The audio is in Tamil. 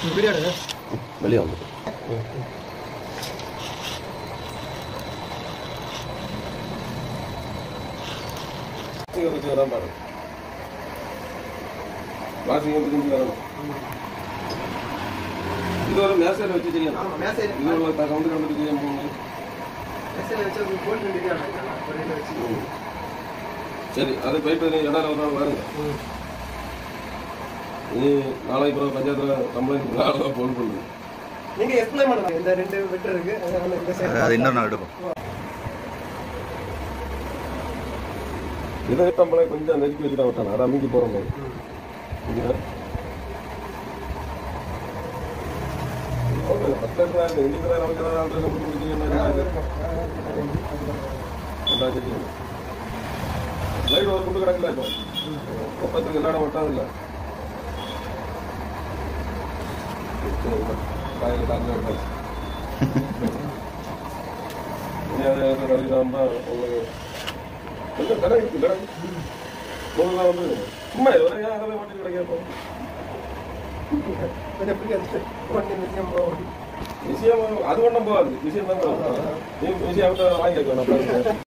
பிரியாணி வெளியே வந்து வாசிங்க வச்சு வராம பாரு வாசிங்க வச்சு வரணும் இது ஒரு மேசையில் வச்சு செய்யணும் ஆமா மேசையில இது ஒரு கவுண்டு கவுண்டு செய்ய போகணும் மேசையில வச்சு அது போட்டு பிரியாணி ஒரு இதில் வச்சு சரி அது போயிட்டு நீ இடம் ஒரு நாள் பாருங்க ம். நீ நாளைக்கு பிறகு பஞ்சாயத்தில் கம்ப்ளைண்ட் நாளாக ஃபோன் பண்ணுங்க நீங்க எக்ஸ்பிளைன் பண்ணுங்க இந்த ரெண்டு விட்டு இருக்கு அது வந்து இந்த அது- அது சைடு இன்னொரு நாள் எடுக்கும் இதை நம்மளே கொஞ்சம் நெருக்கி வச்சுட்டா விட்டாங்க அதை அமைக்கி போகிற மாதிரி இங்க. ஓகே, பக்கத்துல இருக்கு. இன்னைக்கு தான் நமக்கு ஏதாவது ஆல்ட்ரேஷன் பண்ணி கொடுத்தீங்கன்னா என்ன இருக்கு? அதான் சரி. லைட் ஒரு குண்டு கிடக்கல இப்போ பக்கத்துக்கு இல்லாட ஒட்டாதில்ல சரி, காலையில காலையில வெட்டாச்சு. இனி அது எதுவும் கழிக்காம உங்களுக்கு கொஞ்சம் கடை இருக்கு கடை முதல்ல வந்து சும்மா இது வரைக்கும் அதெல்லாம் மாட்டி கிடைக்காப்போ கொஞ்சம் பிரியாணி ஒன்று நிச்சயம் போகும் விஷயம் அது ஒன்றும் போகாது விஷயம் தான் போகும் நீ விஷயம் வாங்கி வைக்கணும்